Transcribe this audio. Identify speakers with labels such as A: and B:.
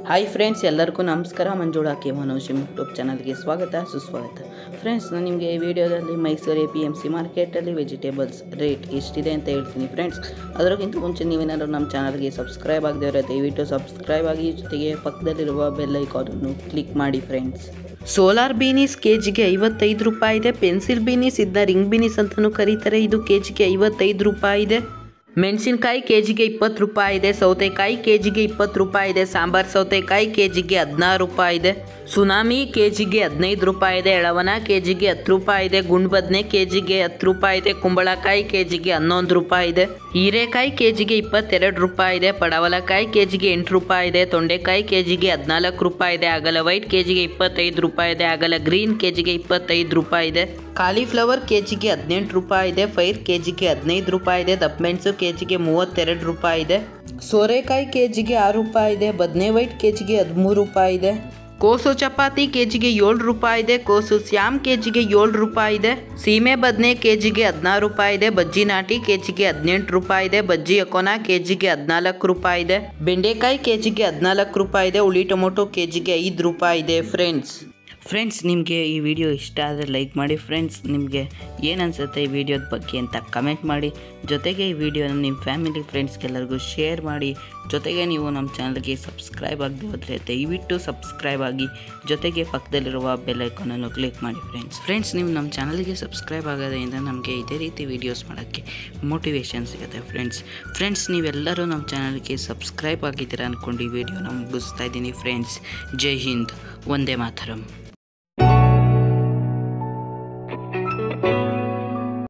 A: hi friends ಎಲ್ಲರಿಗೂ ನಮಸ್ಕಾರ Manjula K Manoj YouTube ಚಾನಲ್ಗೆ ಸ್ವಾಗತ ಸುಸ್ವಾಗತ ಫ್ರೆಂಡ್ಸ್ ನಾನು ನಿಮಗೆ ಈ ವಿಡಿಯೋದಲ್ಲಿ Mysuru A P M C ಮಾರ್ಕೆಟಲ್ಲಿ ವೆಜಿಟೇಬಲ್ಸ್ ರೇಟ್ ಎಷ್ಟಿದೆ ಅಂತ ಹೇಳ್ತೀನಿ ಫ್ರೆಂಡ್ಸ್ ಅದಕ್ಕಿಂತ ಮುಂಚೆ ನೀವೇನಾದ್ರು ನಮ್ಮ ಚಾನಲ್ಗೆ ಸಬ್ಸ್ಕ್ರೈಬ್ ಆಗದವರೆ ದಯವಿಟ್ಟು ಸಬ್ಸ್ಕ್ರೈಬ್ ಆಗಿ ಜೊತೆಗೆ ಪಕ್ಕದಲ್ಲಿರುವ ಬೆಲ್ ಐಕಾನನ್ನು ಕ್ಲಿಕ್ ಮಾಡಿ ಫ್ರೆಂಡ್ಸ್ ಸೋಲಾರ್ ಬೀನೀಸ್ ಕೆ ಜಿಗೆ ಐವತ್ತೈದು ರೂಪಾಯಿ ಇದೆ ಪೆನ್ಸಿಲ್ ಬೀನೀಸ್ ಇದನ್ನ ರಿಂಗ್ ಬೀನೀಸ್ ಅಂತಲೂ ಕರೀತಾರೆ ಇದು ಕೆ ಜಿಗೆ ಐವತ್ತೈದು ರೂಪಾಯಿ ಇದೆ ಮೆಣಸಿನ್ಕಾಯಿ ಕೆ ಜಿಗೆ ಇಪ್ಪತ್ತು ರೂಪಾಯಿ ಇದೆ ಸೌತೆಕಾಯಿ ಕೆ ಜಿಗೆ ಇಪ್ಪತ್ತು ರೂಪಾಯಿ ಇದೆ ಸಾಂಬಾರ್ ಸೌತೆಕಾಯಿ ಕೆ ಜಿಗೆ ಹದಿನಾರು ರೂಪಾಯಿ ಇದೆ ಸುನಾಮಿ ಕೆ ಜಿಗೆ ಹದಿನೈದು ರೂಪಾಯಿ ಇದೆ ಎಳವನ ಕೆ ಜಿಗೆ ಹತ್ತು ರೂಪಾಯಿ ಇದೆ ಗುಂಡು ಬದನೆ ಕೆ ಜಿಗೆ ಹತ್ತು ರೂಪಾಯಿ ಇದೆ ಕುಂಬಳಕಾಯಿ ಕೆ ಜಿಗೆ ಹನ್ನೊಂದು ರೂಪಾಯಿ ಇದೆ ಹೀರೆಕಾಯಿ ಕೆ ಜಿಗೆ ಇಪ್ಪತ್ತೆರಡು ರೂಪಾಯಿ ಇದೆ ಪಡವಲಕಾಯಿ ಕೆ ಜಿಗೆ ಎಂಟು ರೂಪಾಯಿ ಇದೆ ತೊಂಡೆಕಾಯಿ ಕೆ ಜಿಗೆ ಹದಿನಾಲ್ಕು ರೂಪಾಯಿ ಇದೆ ಅಗಲ ವೈಟ್ ಕೆ ಜಿಗೆ ಇಪ್ಪತ್ತೈದು ರೂಪಾಯಿ ಇದೆ ಅಗಲ ಗ್ರೀನ್ ಕೆ ಜಿಗೆ ಇಪ್ಪತ್ತೈದು ರೂಪಾಯಿ ಇದೆ ಕಾಲಿಫ್ಲವರ್ ಕೆ ಜಿಗೆ ಹದಿನೆಂಟು ರೂಪಾಯಿ ಇದೆ ಫೈರ್ ಕೆ ಜಿಗೆ ಹದಿನೈದು ರೂಪಾಯಿ ಇದೆ ದಪ್ಪಮೆಣಸು ಕೆ ಜಿಗೆ ಮೂವತ್ತೆರಡು ರೂಪಾಯಿ ಇದೆ ಸೋರೆಕಾಯಿ ಕೆ ಜಿಗೆ ಆರು ರೂಪಾಯಿ ಇದೆ ಬದನೆ ವೈಟ್ ಕೆ ಜಿಗೆ ಹದಿಮೂರು ರೂಪಾಯಿ ಇದೆ ಕೋಸು ಚಪಾತಿ ಕೆ ಜಿಗೆ ಏಳು ರೂಪಾಯಿ ಇದೆ ಕೋಸು ಸ್ಯಾಮ್ ಕೆ ಜಿಗೆ ಏಳು ರೂಪಾಯಿ ಇದೆ ಸೀಮೆ ಬದನೆ ಕೆ ಜಿಗೆ ಹದಿನಾರು ರೂಪಾಯಿ ಇದೆ ಬಜ್ಜಿ ನಾಟಿ ಕೆ ಜಿಗೆ ಹದಿನೆಂಟು ರೂಪಾಯಿ ಇದೆ ಬಜ್ಜಿ ಅಕೋನ ಕೆ ಜಿಗೆ ಹದಿನಾಲ್ಕು ರೂಪಾಯಿ ಇದೆ ಬೆಂಡೆಕಾಯಿ ಕೆ ಜಿಗೆ ಹದಿನಾಲ್ಕು ರೂಪಾಯಿ ಇದೆ ಹುಳಿ ಟೊಮೊಟೊ ಕೆ ಜಿಗೆ ಐದು ರೂಪಾಯಿ ಇದೆ ಫ್ರೆಂಡ್ಸ್ ಫ್ರೆಂಡ್ಸ್ ನಿಮಗೆ ಈ ವಿಡಿಯೋ ಇಷ್ಟ ಆದರೆ ಲೈಕ್ ಮಾಡಿ ಫ್ರೆಂಡ್ಸ್ ನಿಮಗೆ ಏನು ಅನಿಸುತ್ತೆ ಈ ವಿಡಿಯೋದ ಬಗ್ಗೆ ಅಂತ ಕಮೆಂಟ್ ಮಾಡಿ ಜೊತೆಗೆ ಈ ವಿಡಿಯೋನ ನಿಮ್ಮ ಫ್ಯಾಮಿಲಿ ಫ್ರೆಂಡ್ಸ್ಗೆಲ್ಲರಿಗೂ ಶೇರ್ ಮಾಡಿ ಜೊತೆಗೆ ನೀವು ನಮ್ಮ ಚಾನಲ್ಗೆ ಸಬ್ಸ್ಕ್ರೈಬ್ ಆಗದೆ ಹೋದರೆ ದಯವಿಟ್ಟು ಸಬ್ಸ್ಕ್ರೈಬ್ ಆಗಿ ಜೊತೆಗೆ ಪಕ್ಕದಲ್ಲಿರುವ ಬೆಲ್ ಐಕಾನನ್ನು ಕ್ಲಿಕ್ ಮಾಡಿ ಫ್ರೆಂಡ್ಸ್ ಫ್ರೆಂಡ್ಸ್ ನೀವು ನಮ್ಮ ಚಾನಲ್ಗೆ ಸಬ್ಸ್ಕ್ರೈಬ್ ಆಗೋದ್ರಿಂದ ನಮಗೆ ಇದೇ ರೀತಿ ವೀಡಿಯೋಸ್ ಮಾಡೋಕ್ಕೆ ಮೋಟಿವೇಶನ್ ಸಿಗುತ್ತೆ ಫ್ರೆಂಡ್ಸ್ ಫ್ರೆಂಡ್ಸ್ ನೀವೆಲ್ಲರೂ ನಮ್ಮ ಚಾನಲ್ಗೆ ಸಬ್ಸ್ಕ್ರೈಬ್ ಆಗಿದ್ದೀರಾ ಅಂದ್ಕೊಂಡು ಈ ವಿಡಿಯೋನ ಮುಗಿಸ್ತಾ ಇದ್ದೀನಿ ಫ್ರೆಂಡ್ಸ್ ಜೈ ಹಿಂದ್ ಒಂದೇ ಮಾತರಂ